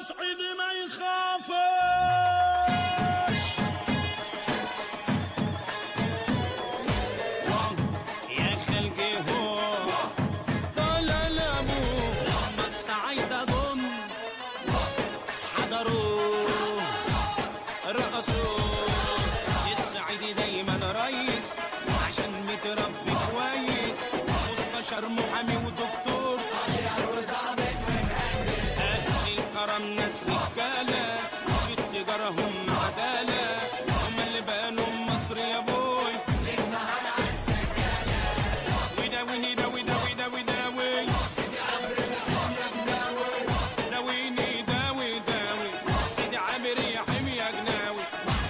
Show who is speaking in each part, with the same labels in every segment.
Speaker 1: صعيدي ما يخافش يا خلقي هو طال الابو لما السعيدة ضم حضروا رقصوا السعيدي دايما رئيس عشان متربي كويس مستشار محامي ودكتور أهل الكرم ناس رجالة في التجارة هم عدالة هم اللي بانوا مصر يا بوي وداويني داوي داوي داوي داوي داويني داوي داوي سيدي عامر يا حمي يا جناوي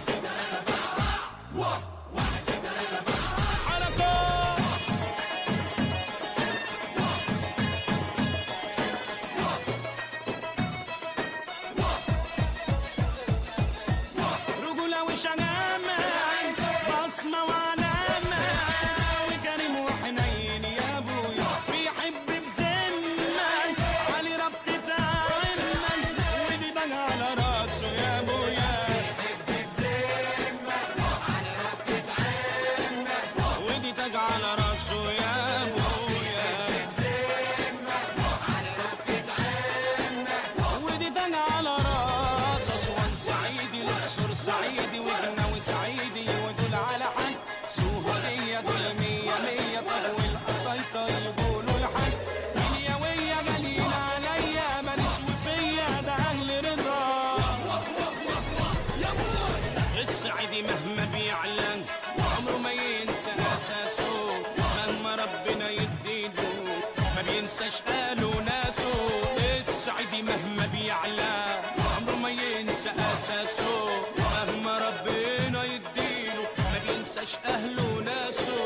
Speaker 1: حركات رجولة وشجامة بصمة وعلامة وكريم وحنين يا ابويا بيحب بذمة علي ربطة عمن ودي بقى على راسه يا ابويا ودي تاج على راسه يا ابويا ودي تاج على راس اسوان سعيدي الاقصر سعيدي وجناوي سعيدي ودول على حد سوهرية دول مية مية طب والقصايطة يقولوا الحد اليوية غاليين عليا ماليش وفيا ده اهل رضا السعيدي مهما بيعلن عمره ما ينسى اساسه مهما ربنا يديله ما بينساش قاله ناسه السعيدي مهما بيعلى عمره ما ينسى اساسه مهما ربنا يديله ما بينساش اهله ناسه